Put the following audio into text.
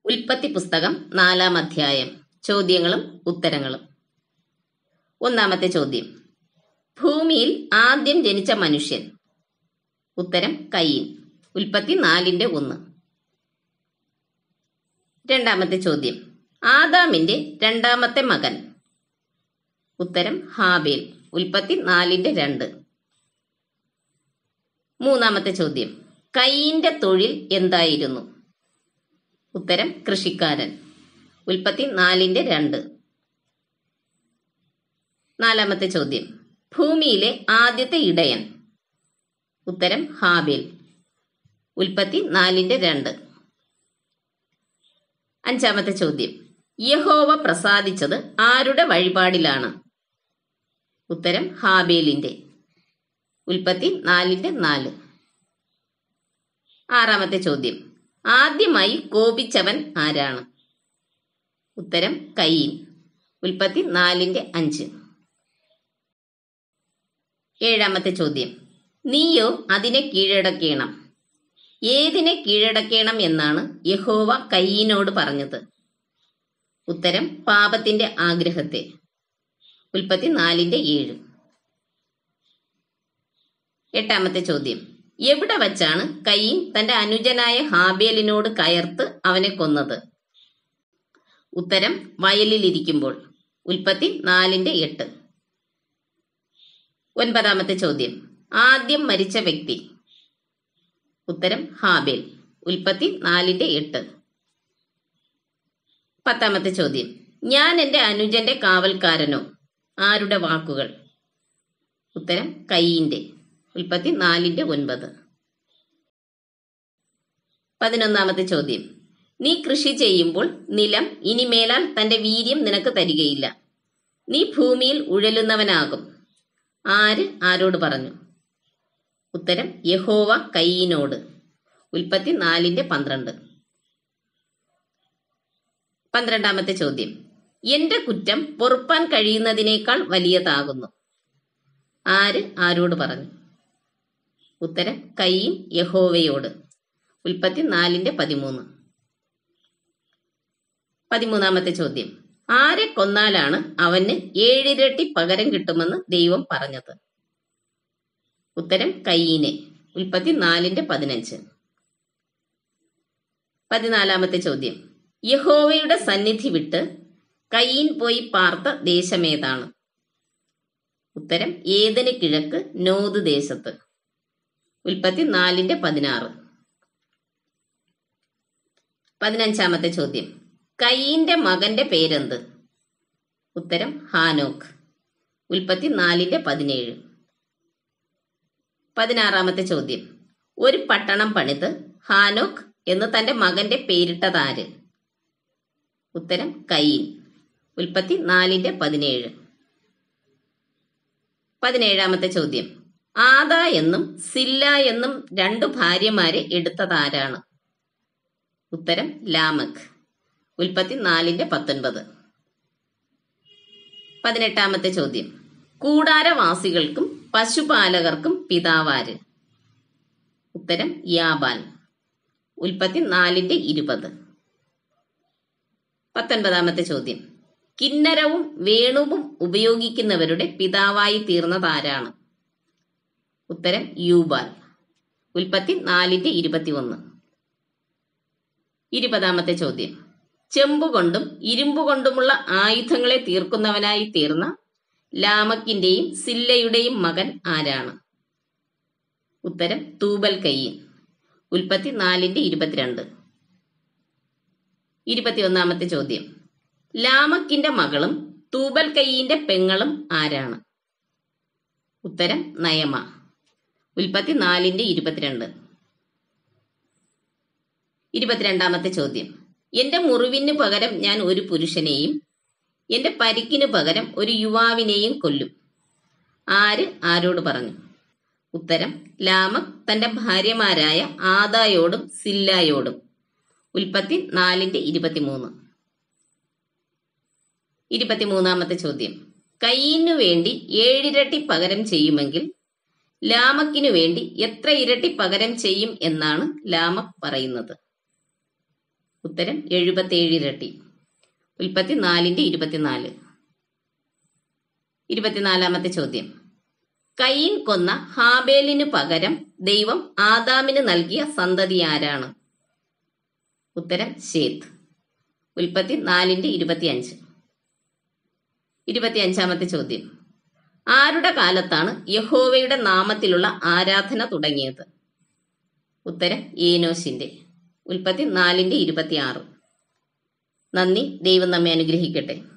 ഉൽപ്പത്തി പുസ്തകം നാലാം അധ്യായം ചോദ്യങ്ങളും ഉത്തരങ്ങളും ഒന്നാമത്തെ ചോദ്യം ഭൂമിയിൽ ആദ്യം ജനിച്ച മനുഷ്യൻ ഉത്തരം കയ്യൻ ഉൽപ്പത്തി നാലിന്റെ ഒന്ന് രണ്ടാമത്തെ ചോദ്യം ആദാമിന്റെ രണ്ടാമത്തെ മകൻ ഉത്തരം ഹാബേൽ ഉൽപ്പത്തി നാലിന്റെ രണ്ട് മൂന്നാമത്തെ ചോദ്യം കയ്യിന്റെ തൊഴിൽ എന്തായിരുന്നു ഉത്തരം കൃഷിക്കാരൻ ഉൽപ്പത്തി നാലിന്റെ രണ്ട് നാലാമത്തെ ചോദ്യം ഭൂമിയിലെ ആദ്യത്തെ ഇടയൻ ഉത്തരം ഹാബേൽ ഉൽപ്പത്തി നാലിന്റെ രണ്ട് അഞ്ചാമത്തെ ചോദ്യം യഹോവ പ്രസാദിച്ചത് ആരുടെ വഴിപാടിലാണ് ഉത്തരം ഹാബേലിന്റെ ഉൽപ്പത്തി നാലിന്റെ നാല് ആറാമത്തെ ചോദ്യം ആദ്യമായി കോപിച്ചവൻ ആരാണ് ഉത്തരം കയ്യൻ ഉൽപ്പത്തി നാലിന്റെ അഞ്ച് ഏഴാമത്തെ ചോദ്യം നീയോ അതിനെ കീഴടക്കണം ഏതിനെ കീഴടക്കണം എന്നാണ് യഹോവ കയ്യനോട് പറഞ്ഞത് ഉത്തരം പാപത്തിന്റെ ആഗ്രഹത്തെ ഉൽപ്പത്തി നാലിന്റെ ഏഴ് എട്ടാമത്തെ ചോദ്യം എവിടെ വച്ചാണ് കയ്യൻ തന്റെ അനുജനായ ഹാബേലിനോട് കയർത്ത് അവനെ കൊന്നത് ഉത്തരം വയലിലിരിക്കുമ്പോൾ ഉൽപ്പത്തി നാലിന്റെ എട്ട് ഒൻപതാമത്തെ ചോദ്യം ആദ്യം മരിച്ച വ്യക്തി ഉത്തരം ഹാബേൽ ഉൽപ്പത്തി നാലിന്റെ എട്ട് പത്താമത്തെ ചോദ്യം ഞാൻ എന്റെ അനുജന്റെ കാവൽക്കാരനോ ആരുടെ വാക്കുകൾ ഉത്തരം കയ്യിന്റെ ഉൽപ്പത്തി നാലിന്റെ ഒൻപത് പതിനൊന്നാമത്തെ ചോദ്യം നീ കൃഷി ചെയ്യുമ്പോൾ നിലം ഇനിമേലാൽ തന്റെ വീര്യം നിനക്ക് തരികയില്ല നീ ഭൂമിയിൽ ഉഴലുന്നവനാകും ആര് ആരോട് പറഞ്ഞു ഉത്തരം യഹോവ കയ്യിനോട് ഉൽപ്പത്തി നാലിന്റെ പന്ത്രണ്ട് പന്ത്രണ്ടാമത്തെ ചോദ്യം എന്റെ കുറ്റം പൊറുപ്പാൻ കഴിയുന്നതിനേക്കാൾ വലിയതാകുന്നു ആര് ആരോട് പറഞ്ഞു ഉത്തരം കയ്യൻ യഹോവയോട് ഉൽപ്പത്തി നാലിന്റെ പതിമൂന്ന് പതിമൂന്നാമത്തെ ചോദ്യം ആരെ കൊന്നാലാണ് അവന് ഏഴിരട്ടി പകരം കിട്ടുമെന്ന് ദൈവം പറഞ്ഞത് ഉത്തരം കയ്യനെ ഉൽപ്പത്തി നാലിന്റെ പതിനഞ്ച് പതിനാലാമത്തെ ചോദ്യം യഹോവയുടെ സന്നിധി വിട്ട് കയ്യൻ പോയി പാർത്ത ദേശമേതാണ് ഉത്തരം ഏതന് കിഴക്ക് നോത് ദേശത്ത് ഉൽപ്പത്തി നാലിന്റെ പതിനാറ് പതിനഞ്ചാമത്തെ ചോദ്യം കയ്യിന്റെ മകന്റെ പേരെന്ത് ഉത്തരം ഹാനോക്ക് ഉൽപ്പത്തി നാലിന്റെ പതിനേഴ് പതിനാറാമത്തെ ചോദ്യം ഒരു പട്ടണം പണിത് ഹാനോക്ക് എന്ന് തന്റെ മകന്റെ പേരിട്ടതാര് ഉത്തരം കയ്യൻ ഉൽപ്പത്തി നാലിന്റെ പതിനേഴ് പതിനേഴാമത്തെ ചോദ്യം ആദ എന്നും സില്ല എന്നും രണ്ടു ഭാര്യമാരെ എടുത്തതാരാണ് ഉത്തരം ലാമക് ഉൽപ്പത്തി നാലിന്റെ പത്തൊൻപത് പതിനെട്ടാമത്തെ ചോദ്യം കൂടാരവാസികൾക്കും പശുപാലകർക്കും പിതാവാര് ഉത്തരം യാബാൻ ഉൽപ്പത്തി നാലിന്റെ ഇരുപത് പത്തൊൻപതാമത്തെ ചോദ്യം കിന്നരവും വേണുവും ഉപയോഗിക്കുന്നവരുടെ പിതാവായി തീർന്നതാരാണ് ഉത്തരം യൂബാൽ ഉൽപ്പത്തി നാലിന്റെ ഇരുപത്തിയൊന്ന് ഇരുപതാമത്തെ ചോദ്യം ചെമ്പുകൊണ്ടും ഇരുമ്പുകൊണ്ടുമുള്ള ആയുധങ്ങളെ തീർക്കുന്നവനായി തീർന്ന ലാമക്കിന്റെയും സില്ലയുടെയും മകൻ ആരാണ് ഉത്തരം തൂബൽ കയ്യൻ ഉൽപ്പത്തി നാലിന്റെ ഇരുപത്തിരണ്ട് ഇരുപത്തിയൊന്നാമത്തെ ചോദ്യം ലാമക്കിന്റെ മകളും തൂബൽ കയ്യിന്റെ പെങ്ങളും ആരാണ് ഉത്തരം നയമ ഉൽപ്പത്തി നാലിന്റെ ഇരുപത്തിരണ്ട് ഇരുപത്തിരണ്ടാമത്തെ ചോദ്യം എന്റെ മുറിവിന് പകരം ഞാൻ ഒരു പുരുഷനെയും എന്റെ പരിക്കിന് പകരം ഒരു യുവാവിനെയും കൊല്ലും ആര് ആരോട് പറഞ്ഞു ഉത്തരം ലാമക് തന്റെ ഭാര്യമാരായ ആദായോടും സില്ലായോടും ഉൽപ്പത്തി നാലിന്റെ ഇരുപത്തിമൂന്ന് ഇരുപത്തിമൂന്നാമത്തെ ചോദ്യം കയ്യിനു വേണ്ടി ഏഴിരട്ടി പകരം ചെയ്യുമെങ്കിൽ ലാമക്കിനു വേണ്ടി എത്ര ഇരട്ടി പകരം ചെയ്യും എന്നാണ് ലാമക് പറയുന്നത് ഉത്തരം എഴുപത്തേഴ് ഇരട്ടി ഉൽപ്പത്തി നാലിന്റെ ഇരുപത്തിനാല് ഇരുപത്തിനാലാമത്തെ ചോദ്യം കയ്യൻ കൊന്ന ഹാബേലിനു പകരം ദൈവം ആദാമിന് നൽകിയ സന്തതി ആരാണ് ഉത്തരം ശേത്ത് ഉൽപ്പത്തി നാലിന്റെ ഇരുപത്തിയഞ്ച് ഇരുപത്തിയഞ്ചാമത്തെ ചോദ്യം ആരുടെ കാലത്താണ് യഹോവയുടെ നാമത്തിലുള്ള ആരാധന തുടങ്ങിയത് ഉത്തരം ഏനോശിന്റെ ഉൽപ്പത്തി നാലിന്റെ ഇരുപത്തിയാറ് നന്ദി ദൈവം നമ്മെ അനുഗ്രഹിക്കട്ടെ